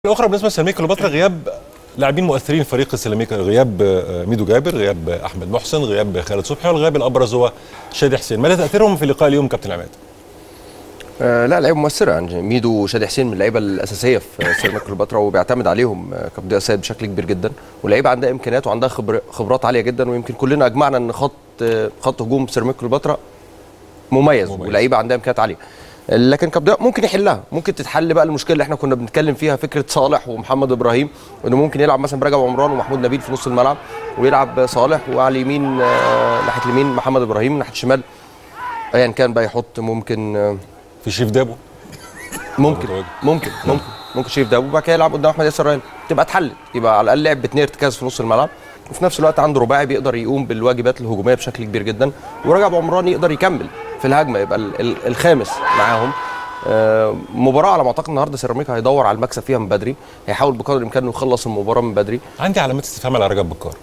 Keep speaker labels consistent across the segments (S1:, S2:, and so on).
S1: الاخرى بالنسبه لسيراميكا كليوباترا غياب لاعبين مؤثرين في فريق السيراميكا غياب آه، ميدو جابر غياب احمد محسن غياب خالد صبحي والغياب الابرز هو شادي حسين ما تاثيرهم في لقاء اليوم كابتن عماد
S2: آه لا لعيبه مؤثره يعني ميدو وشادي حسين من اللعيبه الاساسيه في سيراميكا كليوباترا وبيعتمد عليهم آه، كابتن سيد بشكل كبير جدا ولعيبه عندها امكانيات وعندها خبر خبرات عاليه جدا ويمكن كلنا اجمعنا ان خط آه، خط هجوم سيراميكا كليوباترا مميز,
S1: مميز.
S2: ولعيبه عندها امكانيات عاليه لكن كابتن ممكن يحلها ممكن تتحل بقى المشكله اللي احنا كنا بنتكلم فيها فكره صالح ومحمد ابراهيم انه ممكن يلعب مثلا برجب عمران ومحمود نبيل في نص الملعب ويلعب صالح وعلى اليمين آه، ناحيه اليمين محمد ابراهيم ناحيه الشمال ايا كان بقى يحط ممكن آه،
S1: في شريف دابو
S2: ممكن
S1: متواجد.
S2: ممكن ممكن ممكن شريف داوود وبعد كده يلعب قدام احمد ياسر ريان تبقى اتحلت يبقى على الاقل لعب باثنين ارتكاز في نص الملعب وفي نفس الوقت عنده رباعي بيقدر يقوم بالواجبات الهجوميه بشكل كبير جدا ورجب عمران يقدر يكمل في الهجمه يبقى ال- ال- الخامس معاهم آه، مباراه على ما اعتقد النهارده سيراميكا هيدور على المكسب فيها من بدري هيحاول بقدر الامكان انه يخلص المباراه من بدري
S1: عندي علامات استفهام على رجب بكار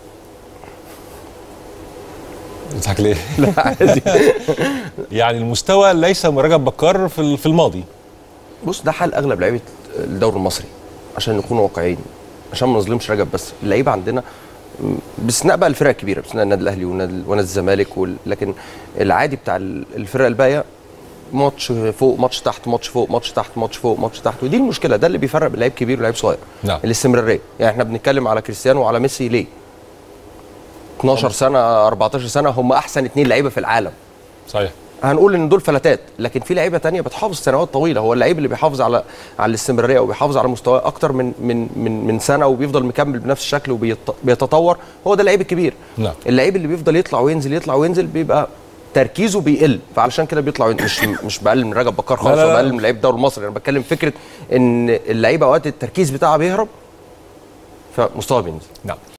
S1: بتضحك ليه؟
S2: لا عادي
S1: يعني المستوى ليس رجب بكار في ال- في الماضي
S2: بص ده حال اغلب لعيبه الدوري المصري عشان نكون واقعيين عشان ما نظلمش رجب بس اللعيبه عندنا م، باستثناء بقى الفرق الكبيره باستثناء النادي الاهلي ونادي ونادي الزمالك وال... لكن العادي بتاع ال- الفرق الباقيه ماتش فوق ماتش تحت ماتش فوق ماتش تحت ماتش فوق ماتش تحت ودي المشكله ده اللي بيفرق بين لعيب كبير ولعيب صغير
S1: نعم.
S2: الاستمراريه يعني احنا بنتكلم على كريستيانو وعلى ميسي ليه 12 سنه 14 سنه هم احسن اثنين لعيبه في العالم
S1: صحيح
S2: هنقول ان دول فلتات لكن في لعيبه تانية بتحافظ سنوات طويله هو اللعيب اللي بيحافظ على على الاستمراريه وبيحافظ على مستواه اكتر من من من من سنه وبيفضل مكمل بنفس الشكل وبيتطور هو ده اللعيب الكبير
S1: نعم.
S2: اللعيب اللي بيفضل يطلع وينزل يطلع وينزل بيبقى تركيزه بيقل فعلشان كده بيطلع وينزل. مش مش بقلل من رجب بكار خالص
S1: لا، لا.
S2: ولا بقلل من لعيب الدوري المصري انا بتكلم فكره ان اللعيبه اوقات التركيز بتاعها بيهرب فمستواه بينزل
S1: نعم